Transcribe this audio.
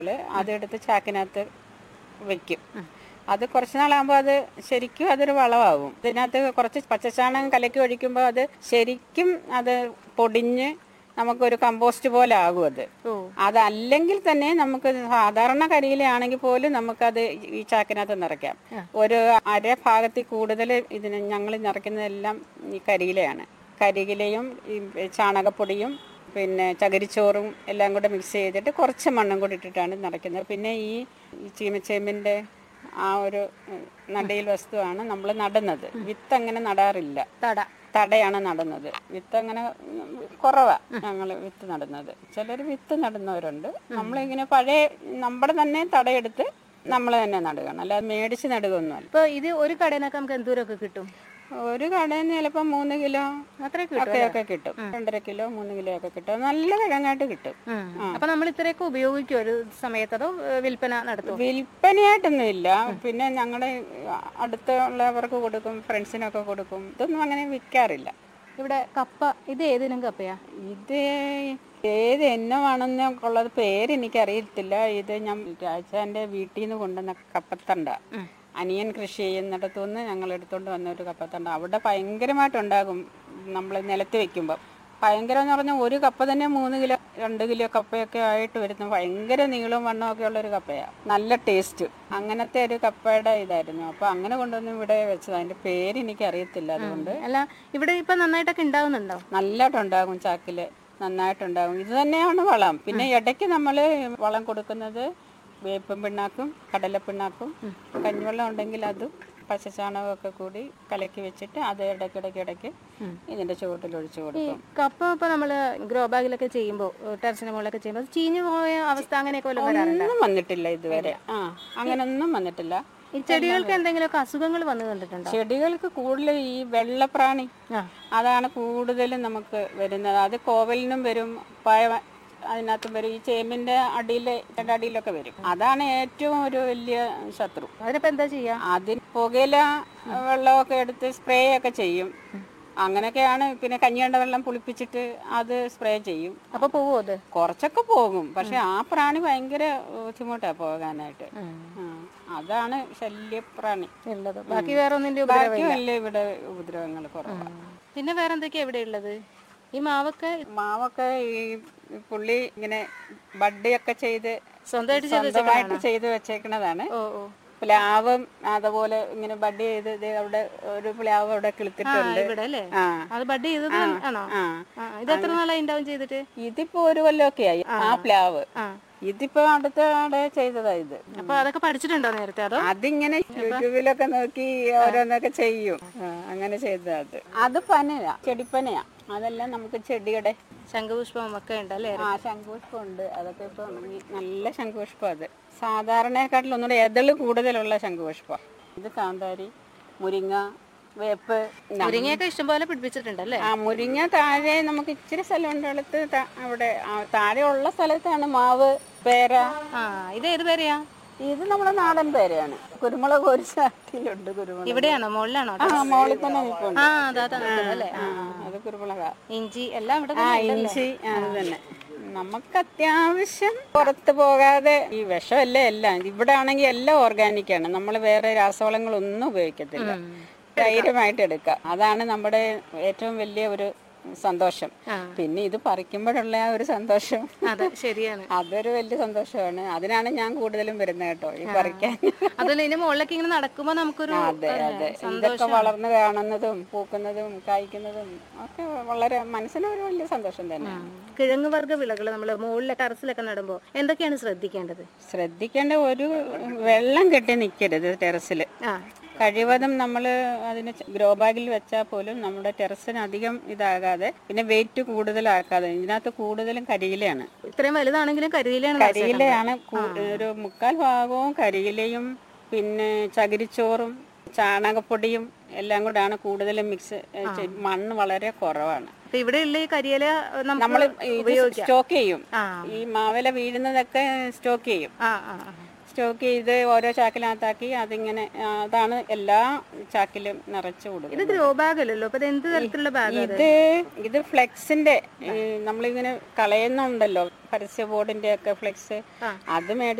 അതെടുത്ത് ചാക്കിനകത്ത് വെക്കും അത് കുറച്ച് നാളാകുമ്പോൾ അത് ശരിക്കും അതൊരു വളമാവും ഇതിനകത്ത് കുറച്ച് പച്ചച്ചാണകം കലക്കി ഒഴിക്കുമ്പോൾ അത് ശരിക്കും അത് പൊടിഞ്ഞ് നമുക്കൊരു കമ്പോസ്റ്റ് പോലെ ആകും അത് ഓ അതല്ലെങ്കിൽ തന്നെ നമുക്ക് സാധാരണ കരിയിലാണെങ്കിൽ പോലും നമുക്കത് ഈ ചാക്കിനകത്ത് നിറയ്ക്കാം ഒരു അര ഭാഗത്തിൽ കൂടുതൽ ഇതിന് ഞങ്ങൾ നിറയ്ക്കുന്നതെല്ലാം ഈ കരിയിലയാണ് കരിയിലയും ഈ ചാണകപ്പൊടിയും പിന്നെ ചകിരിച്ചോറും എല്ലാം കൂടെ മിക്സ് ചെയ്തിട്ട് കുറച്ച് മണ്ണും കൂടി ഇട്ടിട്ടാണ് നിറയ്ക്കുന്നത് പിന്നെ ഈ ഈ ചീമച്ചേമ്പിൻ്റെ ആ ഒരു ഉം, നടയിൽ വസ്തുവാണ് നമ്മൾ നടുന്നത് വിത്ത് അങ്ങനെ നടാറില്ല തട തടയാണ് നടുന്നത് വിത്ത് അങ്ങനെ കുറവാ ഞങ്ങൾ വിത്ത് നടുന്നത് ചിലർ വിത്ത് നടുന്നവരുണ്ട് നമ്മളിങ്ങനെ പഴയ നമ്മുടെ തന്നെ തടയെടുത്ത് നമ്മൾ തന്നെ നടുകയാണ് അല്ലാതെ മേടിച്ച് നടുകയൊന്നുമല്ല ഇപ്പൊ ഇത് ഒരു കടയിനൊക്കെ നമുക്ക് എന്തോരമൊക്കെ കിട്ടും ഒരു കടയിൽ നിന്ന് ചിലപ്പോൾ മൂന്ന് കിലോ അത്രയൊക്കെ ഒക്കെ ഒക്കെ കിട്ടും രണ്ടര കിലോ മൂന്ന് കിലോ ഒക്കെ കിട്ടും നല്ല കിഴങ്ങായിട്ട് കിട്ടും അപ്പൊ നമ്മൾ ഇത്രയൊക്കെ ഉപയോഗിക്കും ഒരു സമയത്ത് അതോ ഏ, വിൽപ്പന നടത്തും വിൽപ്പനയായിട്ടൊന്നും ഇല്ല പിന്നെ ഞങ്ങളുടെ അടുത്തുള്ളവർക്ക് കൊടുക്കും ഫ്രണ്ട്സിനൊക്കെ കൊടുക്കും ഇതൊന്നും അങ്ങനെ വിൽക്കാറില്ല ഇവിടെ കപ്പ ഇത് ഏതിനും കപ്പയാ ഇത് ഏത് എന്നമാണെന്ന് ഉള്ളത് പേര് എനിക്കറിയത്തില്ല ഇത് ഞാൻ രാജാന്റെ വീട്ടിൽ നിന്ന് കൊണ്ടുവന്ന കപ്പത്തണ്ട അനിയൻ കൃഷി ചെയ്യുന്നിടത്തുനിന്ന് ഞങ്ങൾ എടുത്തുകൊണ്ട് വന്ന ഒരു കപ്പത്തണ്ട അവിടെ ഭയങ്കരമായിട്ടുണ്ടാകും നമ്മൾ നിലത്ത് വെക്കുമ്പോൾ ഭയങ്കരം എന്ന് പറഞ്ഞാൽ ഒരു കപ്പ തന്നെ മൂന്ന് കിലോ രണ്ട് കിലോ കപ്പയൊക്കെ ആയിട്ട് വരുന്ന ഭയങ്കര നീളവും വണ്ണമൊക്കെ ഉള്ള ഒരു കപ്പയാണ് നല്ല ടേസ്റ്റ് അങ്ങനത്തെ ഒരു കപ്പയുടെ ഇതായിരുന്നു അപ്പോൾ അങ്ങനെ കൊണ്ടുവന്ന് ഇവിടെ വെച്ചത് അതിൻ്റെ പേര് എനിക്ക് അറിയത്തില്ല അതുകൊണ്ട് അല്ല ഇവിടെ ഇപ്പൊ നന്നായിട്ടൊക്കെ ഉണ്ടാവുന്നുണ്ടോ നല്ലതായിട്ടുണ്ടാകും ചാക്കില് നന്നായിട്ടുണ്ടാകും ഇത് തന്നെയാണ് വളം പിന്നെ ഇടയ്ക്ക് നമ്മൾ വളം കൊടുക്കുന്നത് വേപ്പും പിണ്ണാക്കും കടലപ്പിണ്ണാക്കും കഞ്ഞിവെള്ളം ഉണ്ടെങ്കിൽ അതും പച്ചച്ചാണകമൊക്കെ കൂടി കലക്കി വെച്ചിട്ട് അത് ഇടയ്ക്കിടയ്ക്ക് ഇടയ്ക്ക് ഇതിന്റെ ചുവട്ടിൽ ഒഴിച്ചു ഈ കൊടുക്കും കപ്പ ഇപ്പൊ നമ്മള് ഗ്രോ ബാഗിലൊക്കെ ചെയ്യുമ്പോ ടെറസിന് മുകളിലൊക്കെ ചെയ്യുമ്പോ അത് ചീഞ്ഞു പോയ അവസ്ഥ അങ്ങനെയൊക്കെ വല്ലതും വരാറുണ്ടോ ഒന്നും വന്നിട്ടില്ല ഇതുവരെ ആ അങ്ങനൊന്നും വന്നിട്ടില്ല ഈ ചെടികൾക്ക് എന്തെങ്കിലുമൊക്കെ അസുഖങ്ങൾ വന്നു കണ്ടിട്ടുണ്ടോ ചെടികൾക്ക് കൂടുതൽ ഈ വെള്ളപ്രാണി ആ. അതാണ് കൂടുതലും നമുക്ക് വരുന്നത് അത് കോവലിനും വരും പഴ അതിനകത്തും വരും ഈ ചേമ്പിന്റെ അടിയിൽ അടിയിലൊക്കെ വരും അതാണ് ഏറ്റവും ഒരു വലിയ ശത്രു അതിനിപ്പോ എന്താ ചെയ്യാ അതിന് പുകയില വെള്ളമൊക്കെ എടുത്ത് സ്പ്രേ ഒക്കെ ചെയ്യും അങ്ങനെയൊക്കെയാണ് പിന്നെ കഞ്ഞിയണ്ട വെള്ളം പുളിപ്പിച്ചിട്ട് അത് സ്പ്രേ ചെയ്യും അപ്പൊ പോവോ അത് കുറച്ചൊക്കെ പോകും പക്ഷെ ആ പ്രാണി ഭയങ്കര ബുദ്ധിമുട്ടാ പോകാനായിട്ട് ആ, അതാണ് ശല്യപ്രാണി ഉള്ളത് ബാക്കി വേറെ ഒന്നിന്റെ ബാക്കി വലിയ ഇവിടെ ഉപദ്രവങ്ങൾ കുറവാണ് പിന്നെ വേറെ എന്തൊക്കെയാ ഇവിടെ ഉള്ളത് ഈ മാവൊക്കെ മാവൊക്കെ ഈ പുള്ളി ഇങ്ങനെ ബഡ്ഡിയൊക്കെ ചെയ്ത് സ്വന്തമായിട്ട് ചെയ്ത് സ്വന്തമായിട്ട് ചെയ്ത് വെച്ചേക്കണതാണ് ഓ ഓ പ്ലാവും അതുപോലെ ഇങ്ങനെ ബഡ് ചെയ്ത് ദേ അവിടെ ഒരു പ്ലാവ് അവിടെ കിളുത്തിട്ടുണ്ട് ഇവിടെ അല്ലേ ആ അത് ബഡ് ചെയ്തത് ആണോ ആ ആ, ഇത് എത്ര നാളായി ഉണ്ടാവും ചെയ്തിട്ട് ഇതിപ്പോ ഒരു കൊല്ലമൊക്കെ ആയി ആ പ്ലാവ് ആ ഇതിപ്പോ അടുത്തവിടെ ചെയ്തതാ ഇത് അപ്പൊ അതൊക്കെ പഠിച്ചിട്ടുണ്ടോ നേരത്തെ അതോ അതിങ്ങനെ യൂട്യൂബിലൊക്കെ നോക്കി ഓരോന്നൊക്കെ ചെയ്യും ആ, അങ്ങനെ ചെയ്തതാ അത് അത് പനയാ ചെടിപ്പനയാ അതെല്ലാം നമുക്ക് ചെടിയുടെ ശംഖുപുഷ്പം ഒക്കെ ഉണ്ടല്ലേ ആ ശംഖുപുഷ്പം ഉണ്ട് അതൊക്കെ ഇപ്പൊ ഉണങ്ങി നല്ല ശംഖുപുഷ്പം അത് സാധാരണയെക്കാട്ടിൽ ഒന്നുകൂടെ എതള് കൂടുതലുള്ള ശംഖുപുഷ്പം ഇത് കാന്താരി മുരിങ്ങ വേപ്പ് ന- മുരിങ്ങയൊക്കെ ഇഷ്ടംപോലെ പിടിപ്പിച്ചിട്ടുണ്ടല്ലേ ആ മുരിങ്ങ താഴെ നമുക്ക് ഇച്ചിരി സ്ഥലം ഉള്ളിടത്ത് അവിടെ ആ, താഴെ ഉള്ള സ്ഥലത്താണ് മാവ് പേര ആ ഇത് ഏത് പേരെയാ ഇത് നമ്മുടെ നാടൻ പേരയാണ് കുരുമുളക് ഒരു ചാട്ടിലുണ്ട് കുരുമുളക് ഇവിടെയാണോ മുകളിലാണോ ആ മോളിൽ തന്നെ നിൽപ്പുണ്ട് ആ അതാ അല്ലേ ആ, അത് കുരുമുളകാ ഇഞ്ചി എല്ലാം ഇവിടെ ആ ഇഞ്ചി ആ, അത് തന്നെ നമുക്ക് അത്യാവശ്യം പുറത്ത് പോകാതെ ഈ വിഷമല്ലേ എല്ലാം ഇവിടെ ആണെങ്കിൽ എല്ലാം ഓർഗാനിക് ആണ് നമ്മൾ വേറെ രാസവളങ്ങളൊന്നും ഉപയോഗിക്കത്തില്ല ധൈര്യമായിട്ട് എടുക്കാം അതാണ് നമ്മുടെ ഏറ്റവും വലിയ ഒരു സന്തോഷം ആ. പിന്നെ ഇത് പറിക്കുമ്പോഴുള്ള ആ ഒരു സന്തോഷം അതെ ശരിയാണ് അതൊരു വലിയ സന്തോഷമാണ് അതിനാണ് ഞാൻ കൂടുതലും വരുന്നത് കേട്ടോ ഈ പറിക്കാൻ അതുപോലെ ഇതിന്റെ മുകളിലൊക്കെ ഇങ്ങനെ നടക്കുമ്പോ നമുക്കൊരു അതെ അതെ ഇതൊക്കെ വളർന്ന് കാണുന്നതും പൂക്കുന്നതും കായ്ക്കുന്നതും ഒക്കെ വളരെ മനസ്സിന് ഒരു വലിയ സന്തോഷം തന്നെ കിഴങ്ങ് വർഗ്ഗ വിളകൾ നമ്മൾ മുകളിലെ ടെറസിലൊക്കെ നടുമ്പോ എന്തൊക്കെയാണ് ശ്രദ്ധിക്കേണ്ടത് ശ്രദ്ധിക്കേണ്ട ഒരു വെള്ളം കെട്ടി നിൽക്കരുത് ടെറസിൽ ആ കഴിവതും നമ്മൾ അതിന് ഗ്രോ ബാഗിൽ വെച്ചാൽ പോലും നമ്മുടെ ടെറസിന് അധികം ഇതാകാതെ പിന്നെ വെയിറ്റ് കൂടുതലാക്കാതെ ഇതിനകത്ത് കൂടുതലും കരിയിലയാണ് ഇത്രയും വലുതാണെങ്കിലും കരിയിലാണ് കരിയിലയാണ് കൂ- ഒരു മുക്കാൽ ഭാഗവും കരിയിലയും പിന്നെ ചകിരിച്ചോറും ചാണകപ്പൊടിയും എല്ലാം കൂടാണ് കൂടുതലും മിക്സ് മണ്ണ് വളരെ കുറവാണ് അപ്പൊ ഇവിടെയുള്ള ഈ കരിയില നമ്മൾ നമ്മൾ സ്റ്റോക്ക് ചെയ്യും ആ ഈ മാവില വീഴുന്നതൊക്കെ സ്റ്റോക്ക് ചെയ്യും ആ ആ ആ. സ്റ്റോക്ക് ചെയ്ത് ഓരോ ചാക്കിനകത്താക്കി അതിങ്ങനെ ആ, അതാണ് എല്ലാ ചാക്കിലും നിറച്ചു കൊടുക്കും ഇത് ഗ്രോ ബാഗ് അല്ലല്ലോ അപ്പൊ ഇത് എന്ത് തരത്തിലുള്ള ബാഗ് ഇത് ഇത് ഫ്ലെക്സിന്റെ ഈ നമ്മളിങ്ങനെ കളയുന്നുണ്ടല്ലോ പരസ്യ ബോർഡിന്റെ ഒക്കെ ഫ്ലെക്സ് അത് മേടിച്ച്